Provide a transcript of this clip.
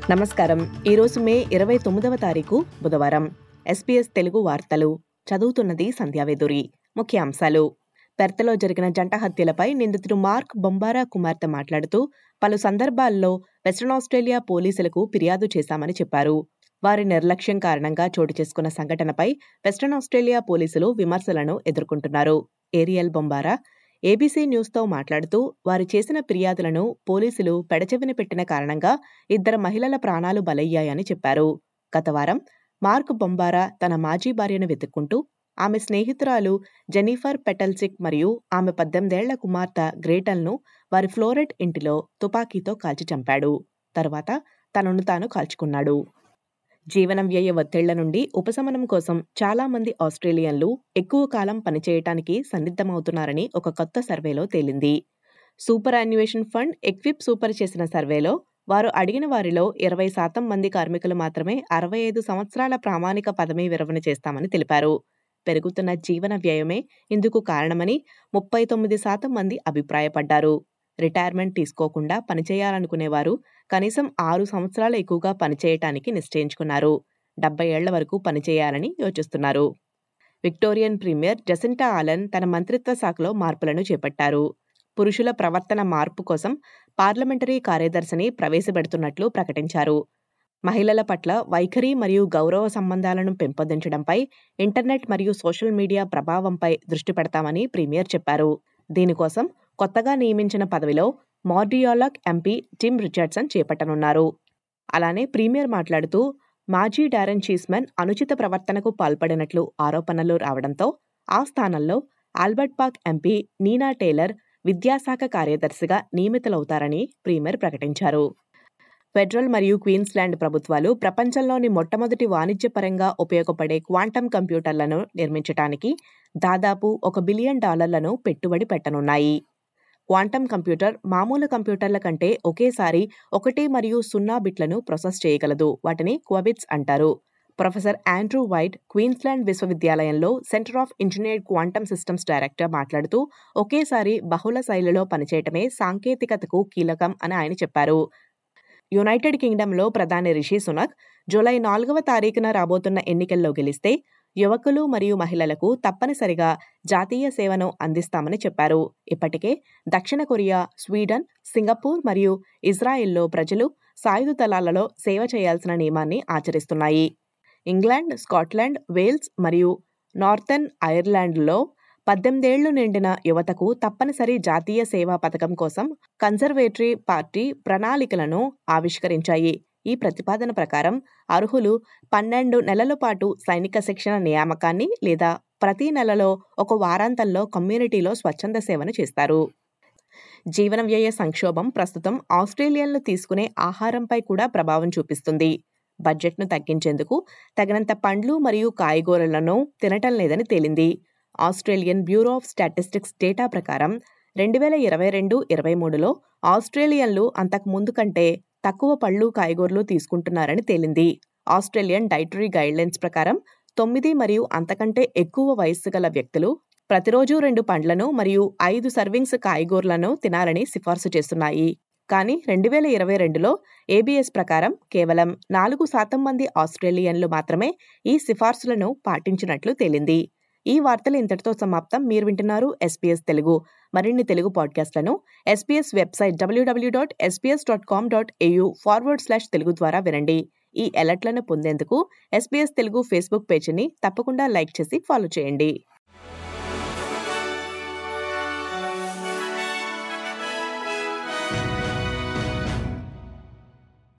నమస్కారం ఈరోజు మే ఇరవై తొమ్మిదవ తారీఖు బుధవారం ఎస్పీఎస్ తెలుగు వార్తలు చదువుతున్నది సంధ్యావేదురి ముఖ్యాంశాలు పెర్తలో జరిగిన జంట హత్యలపై నిందితుడు మార్క్ బొంబారా కుమార్తె మాట్లాడుతూ పలు సందర్భాల్లో వెస్ట్రన్ ఆస్ట్రేలియా పోలీసులకు ఫిర్యాదు చేశామని చెప్పారు వారి నిర్లక్ష్యం కారణంగా చోటు చేసుకున్న సంఘటనపై వెస్ట్రన్ ఆస్ట్రేలియా పోలీసులు విమర్శలను ఎదుర్కొంటున్నారు ఏరియల్ బొంబారా ఏబీసీ న్యూస్తో మాట్లాడుతూ వారు చేసిన ఫిర్యాదులను పోలీసులు పెడచెవిన పెట్టిన కారణంగా ఇద్దరు మహిళల ప్రాణాలు బలయ్యాయని చెప్పారు గత వారం మార్క్ బొంబారా తన మాజీ భార్యను వెతుక్కుంటూ ఆమె స్నేహితురాలు జెనిఫర్ పెటల్సిక్ మరియు ఆమె పద్దెనిమిదేళ్ల కుమార్తె గ్రేటల్ను వారి ఫ్లోరెట్ ఇంటిలో తుపాకీతో కాల్చి చంపాడు తర్వాత తనను తాను కాల్చుకున్నాడు జీవన వ్యయ ఒత్తిళ్ల నుండి ఉపశమనం కోసం చాలా మంది ఆస్ట్రేలియన్లు ఎక్కువ కాలం పనిచేయటానికి సన్నిద్ధమవుతున్నారని ఒక కొత్త సర్వేలో తేలింది superannuation fund equip super చేసిన సర్వేలో వారు అడిగిన వారిలో ఇరవై శాతం మంది కార్మికులు మాత్రమే అరవై ఐదు సంవత్సరాల ప్రామాణిక పదవీ విరమణ చేస్తామని తెలిపారు పెరుగుతున్న జీవన వ్యయమే ఇందుకు కారణమని ముప్పై తొమ్మిది శాతం మంది అభిప్రాయపడ్డారు రిటైర్మెంట్ తీసుకోకుండా పనిచేయాలనుకునేవారు కనీసం ఆరు సంవత్సరాలు ఎక్కువగా పనిచేయటానికి నిశ్చయించుకున్నారు డెబ్బై ఏళ్ల వరకు పనిచేయాలని యోచిస్తున్నారు విక్టోరియన్ ప్రీమియర్ జసింటా ఆలన్ తన మంత్రిత్వ శాఖలో మార్పులను చేపట్టారు పురుషుల ప్రవర్తన మార్పు కోసం పార్లమెంటరీ కార్యదర్శిని ప్రవేశపెడుతున్నట్లు ప్రకటించారు మహిళల పట్ల వైఖరి మరియు గౌరవ సంబంధాలను పెంపొందించడంపై ఇంటర్నెట్ మరియు సోషల్ మీడియా ప్రభావంపై దృష్టి పెడతామని ప్రీమియర్ చెప్పారు దీనికోసం కొత్తగా నియమించిన పదవిలో మార్డియాలక్ ఎంపీ టిమ్ రిచర్డ్సన్ చేపట్టనున్నారు అలానే ప్రీమియర్ మాట్లాడుతూ మాజీ డారెన్ చీస్మన్ అనుచిత ప్రవర్తనకు పాల్పడినట్లు ఆరోపణలు రావడంతో ఆ స్థానంలో Albert Park MP Nina Taylor విద్యాశాఖ కార్యదర్శిగా నియమితులవుతారని ప్రీమియర్ ప్రకటించారు ఫెడరల్ మరియు క్వీన్స్లాండ్ ప్రభుత్వాలు ప్రపంచంలోని మొట్టమొదటి వాణిజ్యపరంగా ఉపయోగపడే క్వాంటం కంప్యూటర్లను నిర్మించడానికి దాదాపు ఒక బిలియన్ డాలర్లను పెట్టుబడి పెట్టనున్నాయి క్వాంటం కంప్యూటర్ మామూలు కంప్యూటర్ల కంటే ఒకేసారి ఒకటి మరియు సున్నా బిట్లను ప్రాసెస్ చేయగలదు వాటిని క్వబిట్స్ అంటారు ప్రొఫెసర్ ఆండ్రూ వైట్ క్వీన్స్లాండ్ విశ్వవిద్యాలయంలో centre of engineer quantum systems director మాట్లాడుతూ ఒకేసారి బహుళ శైలిలో పనిచేయటమే సాంకేతికతకు కీలకం అని ఆయన చెప్పారు యునైటెడ్ కింగ్డమ్లో ప్రధాని రిషి సునక్ జూలై నాలుగవ తారీఖున రాబోతున్న ఎన్నికల్లో గెలిస్తే యువకులు మరియు మహిళలకు తప్పనిసరిగా జాతీయ సేవను అందిస్తామని చెప్పారు ఇప్పటికే దక్షిణ కొరియా స్వీడన్ సింగపూర్ మరియు ఇజ్రాయెల్లో ప్రజలు సాయుధ దళాలలో సేవ చేయాల్సిన నియమాన్ని ఆచరిస్తున్నాయి ఇంగ్లాండ్ స్కాట్లాండ్ వేల్స్ మరియు నార్థన్ ఐర్లాండ్లో పద్దెనిమిదేళ్లు నిండిన యువతకు తప్పనిసరి జాతీయ సేవా పథకం కోసం కన్జర్వేటరీ పార్టీ ప్రణాళికలను ఆవిష్కరించాయి ఈ ప్రతిపాదన ప్రకారం అర్హులు పన్నెండు నెలల పాటు సైనిక శిక్షణ నియామకాన్ని లేదా ప్రతి నెలలో ఒక వారాంతంలో కమ్యూనిటీలో స్వచ్ఛంద సేవను చేస్తారు జీవన వ్యయ సంక్షోభం ప్రస్తుతం ఆస్ట్రేలియన్లు తీసుకునే ఆహారంపై కూడా ప్రభావం చూపిస్తుంది బడ్జెట్ను తగ్గించేందుకు తగినంత పండ్లు మరియు కాయగూరలను తినటం లేదని తేలింది Australian bureau of statistics data ప్రకారం రెండు వేల ఇరవై రెండు ఇరవై మూడులో ఆస్ట్రేలియన్లు అంతకు ముందు కంటే తక్కువ పళ్ళు కాయగూరలు తీసుకుంటున్నారని తేలింది ఆస్ట్రేలియన్ డైటరీ గైడ్లైన్స్ ప్రకారం తొమ్మిది మరియు అంతకంటే ఎక్కువ వయస్సు గల వ్యక్తులు ప్రతిరోజు రెండు పండ్లను మరియు ఐదు సర్వింగ్స్ కాయగూరలను తినాలని సిఫార్సు చేస్తున్నాయి కానీ రెండు వేల ఇరవై రెండులో ఏబిఎస్ ప్రకారం కేవలం నాలుగు శాతం మంది ఆస్ట్రేలియన్లు మాత్రమే ఈ సిఫార్సులను పాటించినట్లు తేలింది ఈ వార్తలు ఇంతటితో సమాప్తం మీరు వింటున్నారు ఎస్పీఎస్ తెలుగు మరిన్ని తెలుగు పాడ్కాస్ట్లను SBS website WWW dot SBS dot com dot AU forward slash Telugu ద్వారా వినండి ఈ అలర్ట్లను పొందేందుకు ఎస్పీఎస్ తెలుగు ఫేస్బుక్ పేజీని తప్పకుండా లైక్ చేసి ఫాలో చేయండి